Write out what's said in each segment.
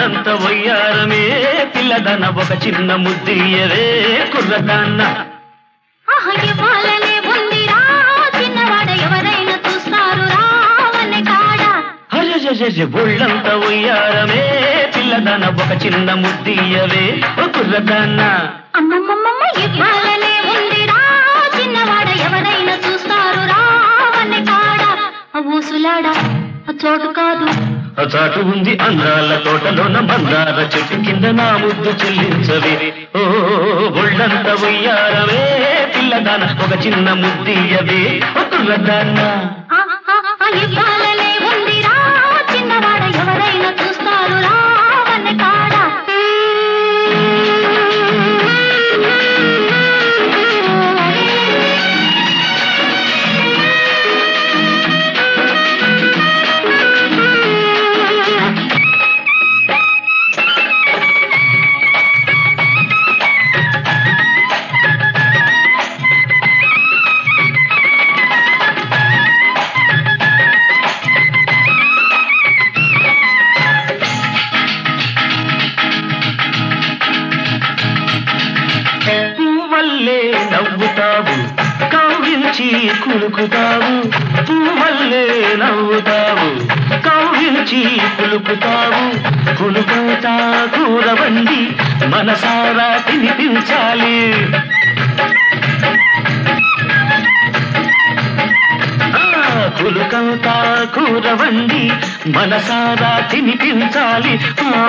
ఒళ్ళంత వయ్యారమే పిల్లదన ఒక చిన్న ముద్దియవే కుర్రదాన్న ఆహా ఇవ్వాలనే ఉందిరా చిన్నవాడ ఎవరైనా చూస్తారు రావనే కాడా అజజజజ ఒళ్ళంత వయ్యారమే పిల్లదన ఒక చిన్న ముద్దియవే ఓ కుర్రదాన్న అమ్మమ్మమ్మ ఇవ్వాలనే ఉందిరా చిన్నవాడ ఎవరైనా చూస్తారు రావనే కాడా ఆ ఊసులాడా ఆ చోటు కాదు ఆ చాటు ఉంది అందాల తోటలోన మందార చెట్టు కింద నా ముద్దు చెల్లించవే ఓ ఒళ్ళంత వయ్యారమే పిల్లదాన ఒక చిన్న ముద్దియవే ఓ కుర్రదాన్న ఆ, ఆ, ఆ ఇవ్వాలనే ఉందిరా చిన్నవాడ ఎవరైనా చూస్తారు రావనే కాడా పువ్వల్లే నవ్వుతావు కవ్వించి కులుకుతావు పువ్వల్లే నవ్వుతావు కవ్వించి కులుకుతావు కులుకుతా కూరవండి మనసారా తినిపించాలి ఆ, కులుకంతా కూరవండి మనసారా తినిపించాలి ఆ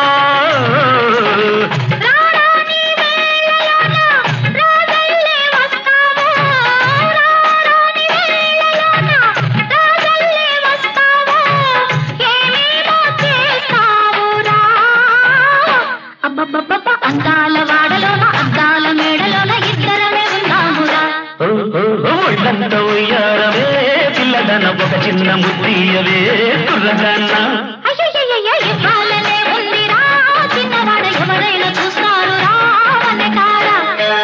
రారాని వేళలోన రాజల్లే వస్తావో రారాని వేళలోన రాజల్లే వస్తావో ఏమేమో చేస్తావురా అబ్బబ్బబ్బబ్బ అందాల వాడలోన అద్దాల మేడలోన ఇద్దరమే ఉన్నామురా ఓ, ఓ, ఓ, ఒళ్ళంత ఉయ్యారవే పిల్లదన ఒక చిన్న ముద్దీయవే కుర్రదన్న అయ్యయ్యయ్య ఇవ్వాలనే ఉందిరా చిన్నవాడ ఎవరైనా చూస్తారు రావనే కాడా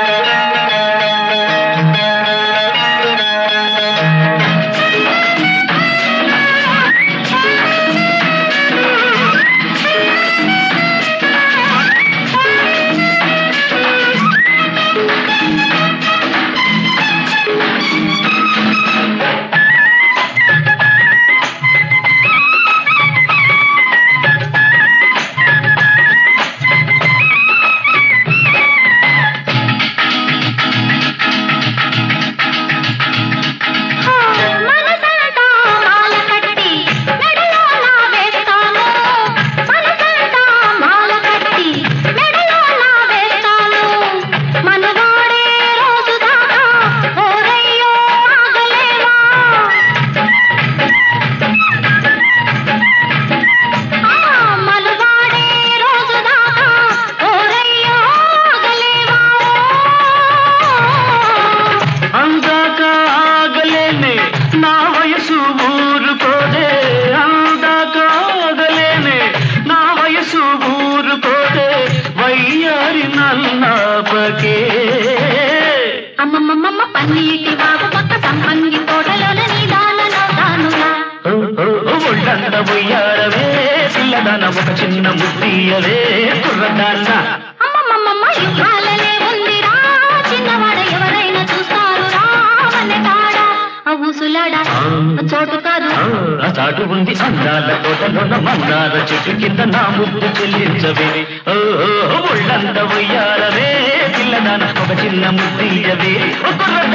మనసంతా మాల కట్టి మెడలో నా వేస్తాను మనసంతా మాల కట్టి మెడలో నా వేస్తాను మనవాడే రోజు దాకా ఓరయ్యో ఆగలేవా ఆ మనవాడే రోజు దాకా ఓరయ్యో ఆగలేవా అందాక ఆగలేనే నా వయసు ఊరుకోదే అందాక ఆగలేనే నా వయసు ఊరుకోదే వయ్యారి నన్నాపకే అమ్మమ్మమ్మ పన్నీటి వాగు పక్క సంపంగి తోటలోన నీదాలలో తానులా ఓ, ఓ, ఓ, ఒళ్ళంత ఉయ్యారవే పిల్లదన ఒక చిన్న ముద్దీయవే కుర్రదాన్న అమ్మమ్మమ్మ ఇవ్వాలనే ఉందిరా చిన్నవాడ ఎవరైనా చూస్తారు రావనే కాడా ఆ ఊసులాడా ఆ చోటు కాదు ఆ, ఆ చాటు ఉంది అందాల తోటలోన మందార చెట్టు కింద నా ముద్దు చెల్లించవే ఓ, ఓ, ఒళ్ళంత ఉయ్యారవే పిల్లదాన ఒక చిన్న ముద్దీయవే ఓ కుర్రదాన్న